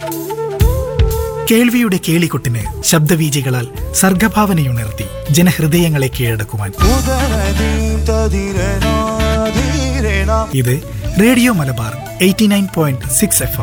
കേൾവിയുടെ കേളികൊട്ടിന് ശബ്ദവീചികളാൽ സർഗഭാവനയുണർത്തി ജനഹൃദയങ്ങളെ കീഴടക്കുവാൻ ഉദരദീപ്തധീരനാധീരനാ ഇത് radio Malabar eighty nine point six F M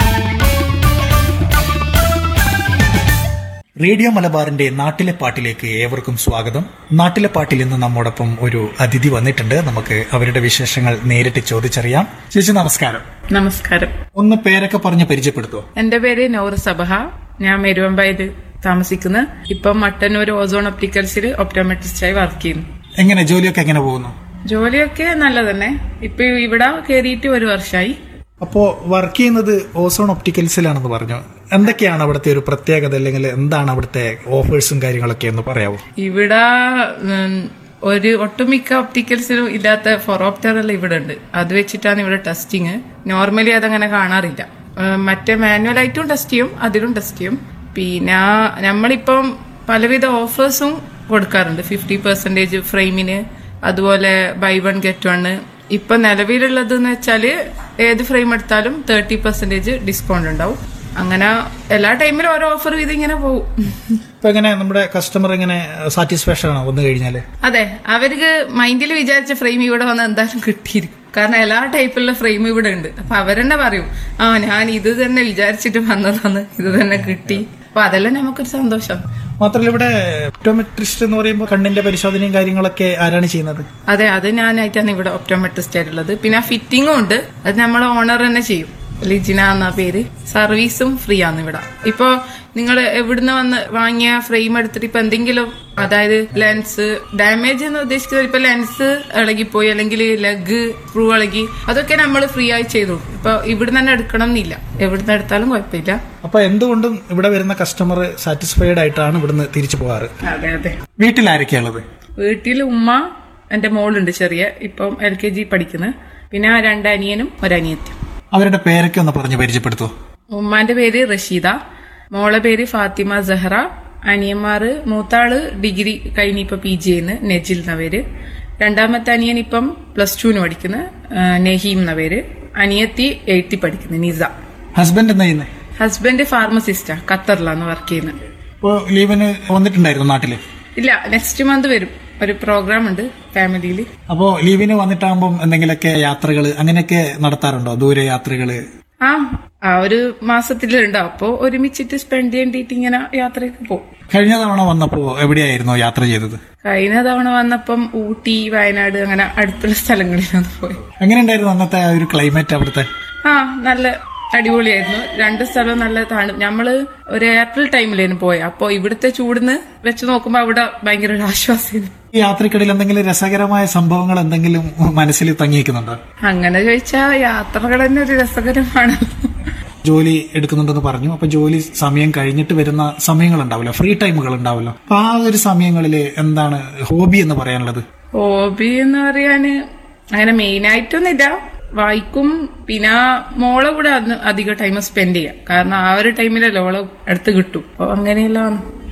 radio മലബാറിന്റെ നാട്ടിലെ പാട്ടിലേക്ക് ഏവർക്കും സ്വാഗതം നാട്ടിലെ പാട്ടിൽ ഇന്ന് നമ്മോടൊപ്പം ഒരു അതിഥി വന്നിട്ടുണ്ട് നമുക്ക് അവരുടെ വിശേഷങ്ങൾ നേരിട്ട് ചോദിച്ചറിയാം ചേച്ചി നമസ്കാരം നമസ്കാരം ഒന്ന് പേരൊക്കെ പറഞ്ഞ് പരിചയപ്പെടുത്തോ എന്റെ പേര് നൗർ സബഹ ഞാൻ മെരുവമ്പായത് താമസിക്കുന്നു ഇപ്പം മട്ടന്നൂർ ഓസോൺ ഒപ്റ്റിക്കൽസിൽ ഒപ്റ്റോമെട്രിസ്റ്റായി വർക്ക് ചെയ്യുന്നു എങ്ങനെ ജോലിയൊക്കെ എങ്ങനെ പോകുന്നു ജോലിയൊക്കെ നല്ല തന്നെ ഇപ്പൊ ഇവിടെ കയറിയിട്ട് ഒരു വർഷമായി അപ്പോ വർക്ക് ചെയ്യുന്നത് ഓസോൺ ഒപ്റ്റിക്കൽസിലാണെന്ന് പറഞ്ഞു എന്തൊക്കെയാണ് അവിടുത്തെ ഒരു പ്രത്യേകത അല്ലെങ്കിൽ എന്താണ് അവിടുത്തെ ഓഫേഴ്സും കാര്യങ്ങളൊക്കെ എന്ന് പറയാവോ ഇവിടെ ഉം, ഒരു ഒട്ടുമിക്ക ഒപ്റ്റിക്കൽസിലും ഇല്ലാത്ത ഫൊറോപ്റ്ററെല്ലാം ഇവിടെ ഉണ്ട് അത് വെച്ചിട്ടാണ് ഇവിടെ ടെസ്റ്റിങ് നോർമലി അതങ്ങനെ കാണാറില്ല ഉം, മറ്റേ മാനുവൽ ആയിട്ടും ടെസ്റ്റ് ചെയ്യും അതിലും ടെസ്റ്റ് ചെയ്യും പിന്നെ നമ്മളിപ്പം പലവിധ ഓഫേഴ്സും കൊടുക്കാറുണ്ട് ഫിഫ്റ്റി പെർസെന്റേജ് ഫ്രെയിമിന് അതുപോലെ ബൈ വൺ ഗെറ്റ് വൺ ഇപ്പൊ നിലവിലുള്ളത് എന്ന് വെച്ചാല് ഏത് ഫ്രെയിം എടുത്താലും തേർട്ടി പെർസെന്റേജ് ഡിസ്കൗണ്ട് ഉണ്ടാവും അങ്ങനെ എല്ലാ ടൈമിലും ഓരോ ഓഫർ ഇത് ഇങ്ങനെ പോകും ഇപ്പൊ എങ്ങനെ നമ്മുടെ കസ്റ്റമർ എങ്ങനെ സാറ്റിസ്ഫാക്ഷൻ ആണോ വന്നു കഴിഞ്ഞാല് അതെ അവർക്ക് മൈൻഡിൽ വിചാരിച്ച ഫ്രെയിം ഇവിടെ വന്ന് എന്തായാലും കിട്ടിയിരിക്കും കാരണം എല്ലാ ടൈപ്പിലുള്ള ഫ്രെയിം ഇവിടെ ഉണ്ട് അപ്പൊ അവരെന്നെ പറയും ആ ഞാൻ ഇത് തന്നെ വിചാരിച്ചിട്ട് വന്നതാണ് ഇത് തന്നെ കിട്ടി അപ്പൊ അതെല്ലാം നമുക്കൊരു സന്തോഷം മാത്രമല്ല ഇവിടെ ഒപ്റ്റോമെട്രിസ്റ്റ് എന്ന് പറയുമ്പോൾ കണ്ണിന്റെ പരിശോധനയും കാര്യങ്ങളൊക്കെ ആരാണ് ചെയ്യുന്നത് അതെ അത് ഞാനായിട്ടാണ് ഇവിടെ ഒപ്റ്റോമെട്രിസ്റ്റ് ആയിട്ടുള്ളത് പിന്നെ ഫിറ്റിംഗും ഉണ്ട് അത് നമ്മൾ ഓണർ തന്നെ ചെയ്യും ലിജിന എന്ന പേര് സർവീസും ഫ്രീ ആണ് ഇവിടെ ഇപ്പോ നിങ്ങൾ എവിടുന്ന് വന്ന് വാങ്ങിയ ഫ്രെയിം എടുത്തിട്ട് ഇപ്പൊ എന്തെങ്കിലും അതായത് ലെൻസ് ഡാമേജ് എന്ന് ഉദ്ദേശിക്കുന്നത് ഇപ്പൊ ലെൻസ് ഇളകിപ്പോയി അല്ലെങ്കിൽ ലെഗ് സ്ക്രൂ ഇളകി അതൊക്കെ നമ്മൾ ഫ്രീ ആയി ചെയ്തു ഇപ്പൊ ഇവിടുന്ന് തന്നെ എടുക്കണം എന്നില്ല എവിടുന്ന് എടുത്താലും കുഴപ്പമില്ല അപ്പൊ എന്തുകൊണ്ടും ഇവിടെ വരുന്ന കസ്റ്റമർ സാറ്റിസ്ഫൈഡ് ആയിട്ടാണ് ഇവിടുന്ന് തിരിച്ചു പോകാറ് അതെ അതെ വീട്ടിൽ ആരൊക്കെയുള്ളത് വീട്ടിൽ ഉമ്മ എന്റെ മോളുണ്ട് ചെറിയ ഇപ്പം എൽ കെ ജി പഠിക്കുന്നത് പിന്നെ രണ്ട് അനിയനും ഒരനിയത്തിയും അവരുടെ പേരൊക്കെ ഒന്ന് പറഞ്ഞ് പരിചയപ്പെടുത്തോ ഉമ്മാന്റെ പേര് റഷീദ മോളെ പേര് ഫാത്തിമ സഹറ അനിയന്മാര് മൂത്താള് ഡിഗ്രി കഴിഞ്ഞ് ഇപ്പൊ പി ജി ചെയ്യുന്നു നെജിൽ എന്ന പേര് രണ്ടാമത്തെ അനിയൻ ഇപ്പം പ്ലസ് ടുവിന് പഠിക്കുന്നു ആ, നഹീം എന്ന പേര് അനിയത്തി എയ്ത്തി പഠിക്കുന്നു നിസ ഹസ്ബൻഡ് എന്താ ചെയ്യുന്നത് ഹസ്ബൻഡ് ഫാർമസിസ്റ്റാ ഖത്തറിലാണ് വർക്ക് ചെയ്യുന്നത് ഇപ്പോ ലീവിന് വന്നിട്ടുണ്ടായിരുന്നു നാട്ടില് ഇല്ല നെക്സ്റ്റ് മന്ത് വരും ഒരു പ്രോഗ്രാം ഉണ്ട് ഫാമിലിയിൽ അപ്പോ ലീവിന് വന്നിട്ടാകുമ്പോൾ എന്തെങ്കിലുമൊക്കെ യാത്രകൾ അങ്ങനെയൊക്കെ നടത്താറുണ്ടോ ദൂരെ യാത്രകള് ആ ആ ഒരു മാസത്തിലുണ്ടാവും അപ്പോ ഒരുമിച്ചിട്ട് സ്പെൻഡ് ചെയ്യേണ്ടിട്ട് ഇങ്ങനെ യാത്രയൊക്കെ പോകും കഴിഞ്ഞ തവണ വന്നപ്പോ എവിടെയായിരുന്നു യാത്ര ചെയ്തത് കഴിഞ്ഞ തവണ വന്നപ്പം ഊട്ടി വയനാട് അങ്ങനെ അടുത്തുള്ള സ്ഥലങ്ങളിലാണ് പോയി എങ്ങനെയുണ്ടായിരുന്നു അന്നത്തെ ആ ഒരു ക്ലൈമറ്റ് അവിടുത്തെ ആ നല്ല അടിപൊളിയായിരുന്നു രണ്ട് സ്ഥലവും നല്ല തണു നമ്മള് ഒരു ഏപ്രിൽ ടൈമിലായിരുന്നു പോയത് അപ്പൊ ഇവിടുത്തെ ചൂടിന്ന് വെച്ച് നോക്കുമ്പോ അവിടെ ഭയങ്കര ഒരു ആശ്വാസമായിരുന്നു ഈ യാത്രക്കിടയിൽ എന്തെങ്കിലും രസകരമായ സംഭവങ്ങൾ എന്തെങ്കിലും മനസ്സിൽ തങ്ങിയിരിക്കുന്നുണ്ടോ അങ്ങനെ ചോദിച്ചാ യാത്രകൾ തന്നെ ഒരു രസകരമാണല്ലോ ജോലി എടുക്കുന്നുണ്ടെന്ന് പറഞ്ഞു അപ്പൊ ജോലി സമയം കഴിഞ്ഞിട്ട് വരുന്ന സമയങ്ങൾ ഉണ്ടാവില്ല ഫ്രീ ടൈമുകൾ ഉണ്ടാവല്ലോ അപ്പൊ ആ ഒരു സമയങ്ങളിൽ എന്താണ് ഹോബി എന്ന് പറയാനുള്ളത് ഹോബി എന്ന് പറയാന് അങ്ങനെ മെയിൻ ആയിട്ടൊന്നുമില്ല വായിക്കും പിന്നെ മോളെ കൂടെ അന്ന് അധികം ടൈം സ്പെൻഡ് ചെയ്യാം കാരണം ആ ഒരു ടൈമിലല്ലേ ഓളെ അടുത്ത് കിട്ടും അപ്പൊ അങ്ങനെയെല്ലാം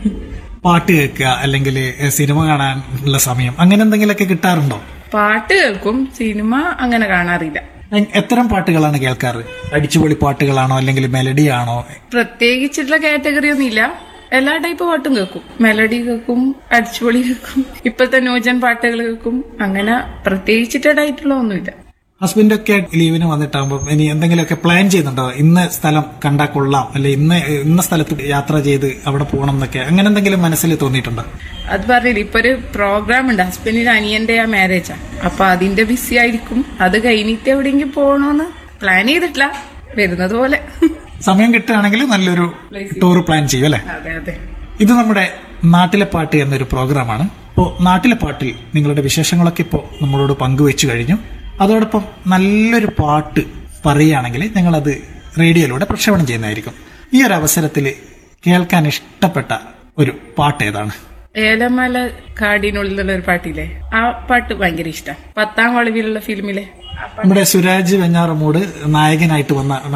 പാട്ട് കേൾക്കുക അല്ലെങ്കിൽ സിനിമ കാണാനുള്ള സമയം അങ്ങനെ എന്തെങ്കിലുമൊക്കെ കിട്ടാറുണ്ടോ പാട്ട് കേൾക്കും സിനിമ അങ്ങനെ കാണാറില്ല എ- എത്തരം പാട്ടുകളാണ് കേൾക്കാറ് അടിച്ചുപൊളി പാട്ടുകളാണോ അല്ലെങ്കിൽ മെലഡി ആണോ പ്രത്യേകിച്ചിട്ടുള്ള കാറ്റഗറി ഒന്നുമില്ല എല്ലാ ടൈപ്പ് പാട്ടും കേൾക്കും മെലഡി കേൾക്കും അടിച്ചുപൊളി കേൾക്കും ഇപ്പോഴത്തെ ന്യൂജൻ പാട്ടുകൾ കേൾക്കും അങ്ങനെ പ്രത്യേകിച്ചിട്ടായിട്ടുള്ള ഒന്നുമില്ല ഹസ്ബൻഡൊക്കെ ലീവിന് വന്നിട്ടാകുമ്പോൾ ഇനി എന്തെങ്കിലുമൊക്കെ പ്ലാൻ ചെയ്യുന്നുണ്ടോ ഇന്ന സ്ഥലം കണ്ടാൽ കൊള്ളാം അല്ലെ ഇന്ന് ഇന്ന സ്ഥലത്ത് യാത്ര ചെയ്ത് അവിടെ പോകണം എന്നൊക്കെ അങ്ങനെ എന്തെങ്കിലും മനസ്സിൽ തോന്നിയിട്ടുണ്ടോ അത് പറഞ്ഞില്ല ഇപ്പൊ ഒരു പ്രോഗ്രാം ഉണ്ട് ഹസ്ബൻഡിന്റെ അനിയന്റെ ആ മാരേജാ അപ്പൊ അതിന്റെ ബിസി ആയിരിക്കും അത് കഴിഞ്ഞിട്ട് എവിടെയെങ്കിലും പോകണോന്ന് പ്ലാൻ ചെയ്തിട്ടില്ല വരുന്നത് പോലെ സമയം കിട്ടുകയാണെങ്കിൽ നല്ലൊരു ടൂർ പ്ലാൻ ചെയ്യും അല്ലെ അതെ അതെ ഇത് നമ്മുടെ നാട്ടിലെ പാട്ട് എന്നൊരു പ്രോഗ്രാമാണ് ഇപ്പോൾ നാട്ടിലെ പാട്ടിൽ നിങ്ങളുടെ വിശേഷങ്ങളൊക്കെ ഇപ്പോൾ നമ്മളോട് പങ്കുവെച്ചു കഴിഞ്ഞു അതോടൊപ്പം നല്ലൊരു പാട്ട് പറയുകയാണെങ്കിൽ ഞങ്ങളത് റേഡിയോയിലൂടെ പ്രക്ഷേപണം ചെയ്യുന്നതായിരിക്കും ഈ ഒരു അവസരത്തിൽ കേൾക്കാൻ ഇഷ്ടപ്പെട്ട ഒരു പാട്ട് ഏതാണ് ഏലമല കാടിനുള്ളിലുള്ള ഒരു പാട്ടില്ലേ ആ പാട്ട് ഭയങ്കര ഇഷ്ടം പത്താം വളവിലുള്ള ഫിലിമിലെ നമ്മുടെ സുരാജ് വെഞ്ഞാറമൂട് നായകനായിട്ട് വന്ന